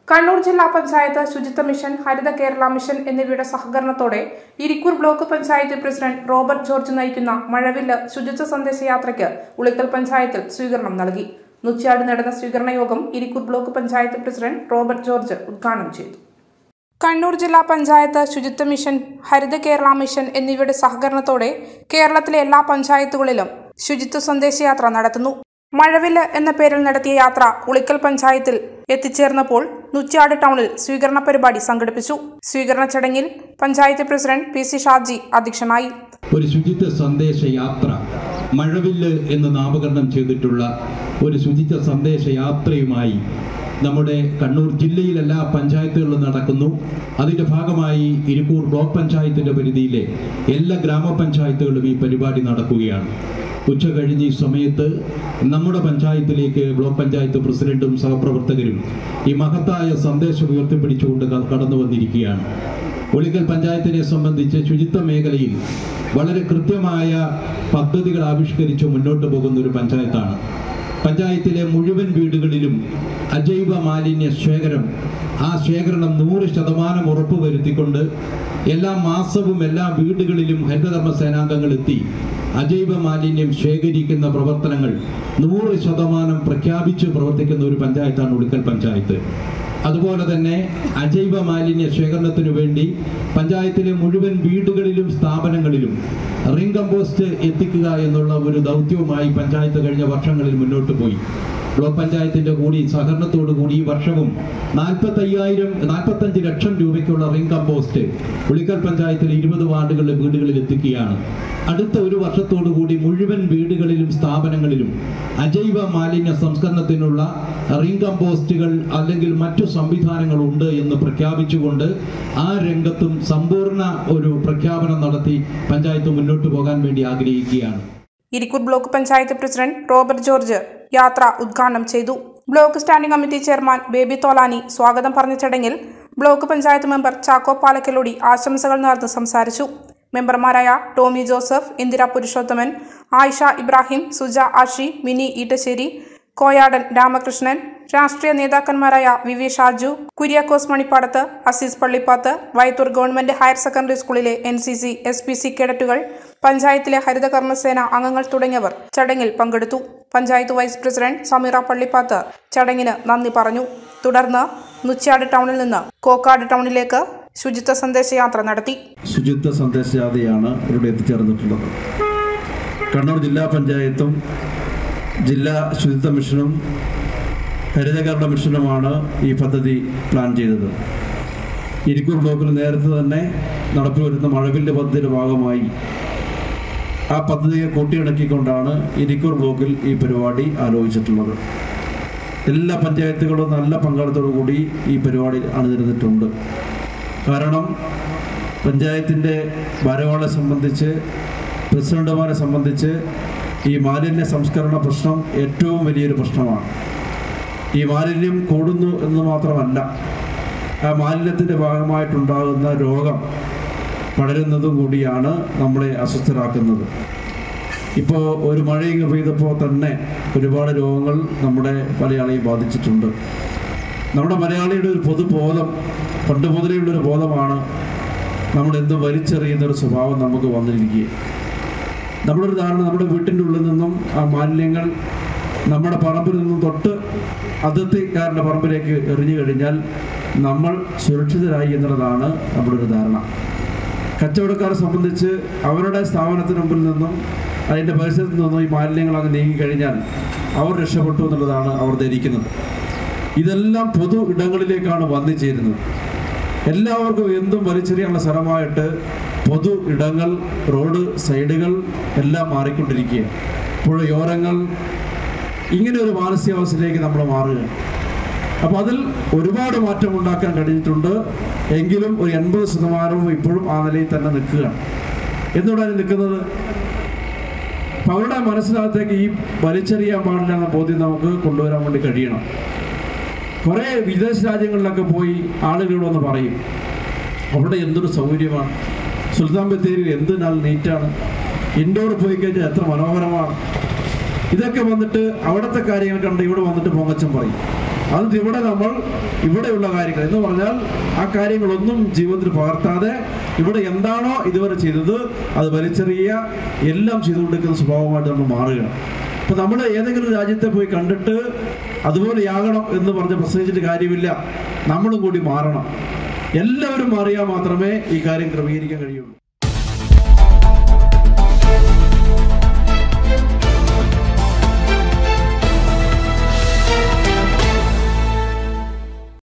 കണ്ണൂർ ജില്ലാ പഞ്ചായത്ത് ശുചിത്വ മിഷൻ ഹരിത കേരള മിഷൻ എന്നിവയുടെ സഹകരണത്തോടെ Irikkur block panchayat president Robert George നയിക്കുന്ന മഴവില്ല് ശുചിത്വ സന്ദേശയാത്രയ്ക്ക് ഉളിക്കൽ പഞ്ചായത്തിൽ സ്വീകരണം നൽകി നുച്ചാട് നടന്ന സ്വീകരണ യോഗം Irikkur block panchayat president Robert George ഉദ്ഘാടനം ചെയ്തു കണ്ണൂർ ജില്ലാ പഞ്ചായത്ത് ശുചിത്വ മിഷൻ ഹരിത കേരള മിഷൻ എന്നിവയുടെ സഹകരണത്തോടെ കേരളത്തിലെ എല്ലാ പഞ്ചായത്തുകളിലും ശുചിത്വ സന്ദേശയാത്ര നടത്തുന്നു മഴവില്ല് എന്ന പേരിൽ നടത്തിയ യാത്ര ഉളിക്കൽ പഞ്ചായത്തിൽ എത്തിച്ചേർന്നപ്പോൾ നുച്ചാട് ടൗണിൽ സ്വീകരണ പരിപാടി സംഘടിപ്പിച്ചു സ്വീകരണ ചടങ്ങിൽ panchayat president P C Shaji അധ്യക്ഷനായി ഒരു ശുചിത്വ സന്ദേശ യാത്ര മഴവില്ല് എന്ന് നാമകരണം ചെയ്തിട്ടുള്ള ഒരു ശുചിത്വ സന്ദേശ യാത്രയുമായി നമ്മുടെ കണ്ണൂർ ജില്ലയിൽ എല്ലാ പഞ്ചായത്തുകളിലും നടക്കുന്നു അതിന്റെ ഭാഗമായി ഇരിക്കൂർ ബ്ലോക്ക് പഞ്ചായത്തിന്റെ പരിധിയിലെ എല്ലാ ഗ്രാമപഞ്ചായത്തുകളിലും ഈ പരിപാടി നടക്കുകയാണ് ഉച്ച കഴിഞ്ഞ് ഈ സമയത്ത് നമ്മുടെ പഞ്ചായത്തിലേക്ക് ബ്ലോക്ക് പഞ്ചായത്ത് പ്രസിഡന്റും സഹപ്രവർത്തകരും ഈ മഹത്തായ സന്ദേശം ഉയർത്തിപ്പിടിച്ചുകൊണ്ട് ക- കടന്നു വന്നിരിക്കുകയാണ് ഒളിക്കൽ പഞ്ചായത്തിനെ സംബന്ധിച്ച് ശുചിത്വ മേഖലയിൽ വളരെ കൃത്യമായ പദ്ധതികൾ ആവിഷ്കരിച്ച് മുന്നോട്ട് പോകുന്ന ഒരു പഞ്ചായത്താണ് പഞ്ചായത്തിലെ മുഴുവൻ വീടുകളിലും അജൈവ മാലിന്യ ശേഖരം ആ ശേഖരണം നൂറ് ശതമാനം ഉറപ്പുവരുത്തിക്കൊണ്ട് എല്ലാ മാസവും എല്ലാ വീടുകളിലും ഹരിതകർമ്മ സേനാംഗങ്ങൾ എത്തി അജൈവ മാലിന്യം ശേഖരിക്കുന്ന പ്രവർത്തനങ്ങൾ നൂറ് ശതമാനം പ്രഖ്യാപിച്ച് പ്രവർത്തിക്കുന്ന ഒരു പഞ്ചായത്താണ് ഉടുക്കൽ പഞ്ചായത്ത് അതുപോലെ തന്നെ അജൈവ മാലിന്യ ശേഖരണത്തിനു വേണ്ടി പഞ്ചായത്തിലെ മുഴുവൻ വീടുകളിലും സ്ഥാപനങ്ങളിലും റിംഗ് കമ്പോസ്റ്റ് എത്തിക്കുക എന്നുള്ള ഒരു ദൗത്യവുമായി പഞ്ചായത്ത് കഴിഞ്ഞ വർഷങ്ങളിൽ മുന്നോട്ട് പോയി ബ്ലോക്ക് പഞ്ചായത്തിന്റെ കൂടി സഹകരണത്തോടു കൂടി ഈ വർഷവും നാൽപ്പത്തി അയ്യായിരം നാൽപ്പത്തഞ്ച് ലക്ഷം രൂപയ്ക്കുള്ള റിംഗ് കമ്പോസ്റ്റ് ഉളിക്കൽ പഞ്ചായത്തിലെ ഇരുപത് വാർഡുകളിലെ വീടുകളിൽ എത്തിക്കുകയാണ് അടുത്ത ഒരു വർഷത്തോടു കൂടി മുഴുവൻ വീടുകളിലും സ്ഥാപനങ്ങളിലും അജൈവ മാലിന്യ സംസ്കരണത്തിനുള്ള റിംഗ് കമ്പോസ്റ്റുകൾ അല്ലെങ്കിൽ മറ്റു സംവിധാനങ്ങൾ ഉണ്ട് എന്ന് പ്രഖ്യാപിച്ചുകൊണ്ട് ആ രംഗത്തും സമ്പൂർണ്ണ ഒരു പ്രഖ്യാപനം നടത്തി പഞ്ചായത്ത് മുന്നോട്ട് പോകാൻ വേണ്ടി ആഗ്രഹിക്കുകയാണ് Irikkur block panchayat president Robert George യാത്ര ഉദ്ഘാടനം ചെയ്തു block standing committee chairman Baby Tholani സ്വാഗതം പറഞ്ഞ ചടങ്ങിൽ ബ്ലോക്ക് പഞ്ചായത്ത് മെമ്പർ ചാക്കോ പാലക്കലോടി ആശംസകൾ നേർന്ന് സംസാരിച്ചു മെമ്പർമാരായ Tommy Joseph Indira Purushothaman Ayisha Ibrahim Suja Ashi Mini Eettasseri Koyadan Ramakrishnan രാഷ്ട്രീയ നേതാക്കന്മാരായ V V Shaju Kuriakose Manippadath Aziz Pallippath Vayathur government higher secondary സ്കൂളിലെ N C C S P C കേഡറ്റുകൾ പഞ്ചായത്തിലെ ഹരിതകർമ്മസേന അംഗങ്ങൾ തുടങ്ങിയവർ ചടങ്ങിൽ പങ്കെടുത്തു പഞ്ചായത്ത് വൈസ് പ്രസിഡന്റ് സമീറ പള്ളിപ്പാത്ത് ചടങ്ങിന് നന്ദി പറഞ്ഞു തുടർന്ന് നുച്ചാട് ടൗണിൽ നിന്ന് കോക്കാട് ടൗണിലേക്ക് ശുചിത്വ സന്ദേശയാത്ര നടത്തി ശുചിത്വ സന്ദേശജാഥയാണ് ഇവിടെ എത്തിച്ചേർന്നിട്ടുള്ളത് കണ്ണൂർ ജില്ലാ പഞ്ചായത്തും ജില്ലാ ശുചിത്വ മിഷനും ഹരിതകരണ മിഷനുമാണ് ഈ പദ്ധതി പ്ലാൻ ചെയ്തത് ഇരിക്കൂർ ബ്ലോക്കിൽ നേരത്തെ തന്നെ നടപ്പിൽ വരുന്ന മഴവില്ല് പദ്ധതിയുടെ ഭാഗമായി ആ പദ്ധതിയെ കൂട്ടിയിണക്കിക്കൊണ്ടാണ് ഇരിക്കൂർ ബ്ലോക്കിൽ ഈ പരിപാടി ആലോചിച്ചിട്ടുള്ളത് എല്ലാ പഞ്ചായത്തുകളും നല്ല പങ്കാളിത്തോടു കൂടി ഈ പരിപാടി അണിനിരന്നിട്ടുണ്ട് കാരണം പഞ്ചായത്തിൻ്റെ ഭാരവാളെ സംബന്ധിച്ച് പ്രസിഡന്റുമാരെ സംബന്ധിച്ച് ഈ മാലിന്യ സംസ്കരണ പ്രശ്നം ഏറ്റവും വലിയൊരു പ്രശ്നമാണ് ഈ മാലിന്യം കൂടുന്നു എന്ന് മാത്രമല്ല ആ മാലിന്യത്തിൻ്റെ ഭാഗമായിട്ടുണ്ടാകുന്ന രോഗം പടരുന്നതും കൂടിയാണ് നമ്മളെ അസ്വസ്ഥരാക്കുന്നത് ഇപ്പോൾ ഒരു മഴയിങ്ങ് പെയ്തപ്പോൾ തന്നെ ഒരുപാട് രോഗങ്ങൾ നമ്മുടെ മലയാളിയെ ബാധിച്ചിട്ടുണ്ട് നമ്മുടെ മലയാളിയുടെ ഒരു പൊതുബോധം പണ്ട് മുതലേ ഉള്ളൊരു ബോധമാണ് നമ്മൾ എന്തും വലിച്ചെറിയുന്ന ഒരു സ്വഭാവം നമുക്ക് വന്നിരിക്കുക നമ്മുടെ ഒരു ധാരണ നമ്മുടെ വീട്ടിൻ്റെ ഉള്ളിൽ നിന്നും ആ മാലിന്യങ്ങൾ നമ്മുടെ പറമ്പിൽ നിന്നും തൊട്ട് അതിർത്തിക്കാരൻ്റെ പറമ്പിലേക്ക് എറിഞ്ഞു കഴിഞ്ഞാൽ നമ്മൾ സുരക്ഷിതരായി എന്നുള്ളതാണ് നമ്മുടെ ഒരു ധാരണ കച്ചവടക്കാരെ സംബന്ധിച്ച് അവരുടെ സ്ഥാപനത്തിന് മുമ്പിൽ നിന്നും അതിൻ്റെ പരിസരത്ത് നിന്നും ഈ മാലിന്യങ്ങൾ അങ്ങ് നീങ്ങിക്കഴിഞ്ഞാൽ അവർ രക്ഷപ്പെട്ടു എന്നുള്ളതാണ് അവർ ധരിക്കുന്നത് ഇതെല്ലാം പൊതു ഇടങ്ങളിലേക്കാണ് വന്നു ചേരുന്നത് എല്ലാവർക്കും എന്തും വലിച്ചെറിയാനുള്ള സ്ഥലമായിട്ട് പൊതു ഇടങ്ങൾ റോഡ് സൈഡുകൾ എല്ലാം മാറിക്കൊണ്ടിരിക്കുകയാണ് പുഴയോരങ്ങൾ ഇങ്ങനെ ഒരു മാനസികാവസ്ഥയിലേക്ക് നമ്മൾ മാറുകയാണ് അപ്പോൾ അതിൽ ഒരുപാട് മാറ്റം ഉണ്ടാക്കാൻ കഴിഞ്ഞിട്ടുണ്ട് എങ്കിലും ഒരു എൺപത് ശതമാനവും ഇപ്പോഴും ആ നിലയിൽ തന്നെ നിൽക്കുകയാണ് എന്തുകൊണ്ടാണ് നിൽക്കുന്നത് അപ്പം അവരുടെ മനസ്സിനകത്തേക്ക് ഈ വലിച്ചെറിയാൻ പാടില്ല എന്ന ബോധ്യം നമുക്ക് കൊണ്ടുവരാൻ വേണ്ടി കഴിയണം കുറേ വിദേശ രാജ്യങ്ങളിലൊക്കെ പോയി ആളുകൾ വന്ന് പറയും അവിടെ എന്തൊരു സൗകര്യമാണ് സുൽത്താൻ ബത്തേരിയിൽ എന്ത് നല്ല നീറ്റാണ് ഇൻഡോർ പോയി കഴിഞ്ഞാൽ എത്ര മനോഹരമാണ് ഇതൊക്കെ വന്നിട്ട് അവിടുത്തെ കാര്യങ്ങൾ കണ്ട് ഇവിടെ വന്നിട്ട് പൊങ്ങച്ചം പറയും അത് ഇവിടെ നമ്മൾ ഇവിടെയുള്ള കാര്യങ്ങൾ എന്ന് പറഞ്ഞാൽ ആ കാര്യങ്ങളൊന്നും ജീവിതത്തിൽ പകർത്താതെ ഇവിടെ എന്താണോ ഇതുവരെ ചെയ്തത് അത് വലിച്ചെറിയുക എല്ലാം ചെയ്തുകൊണ്ടിരിക്കുന്ന സ്വഭാവമായിട്ട് നമ്മൾ മാറുകയാണ് അപ്പൊ നമ്മൾ ഏതെങ്കിലും രാജ്യത്തെ പോയി കണ്ടിട്ട് അതുപോലെയാകണം എന്ന് പറഞ്ഞ് പ്രസംഗിച്ചിട്ട് കാര്യമില്ല നമ്മളും കൂടി മാറണം എല്ലാവരും മാറിയാൽ മാത്രമേ ഈ കാര്യം ക്രമീകരിക്കാൻ കഴിയുള്ളൂ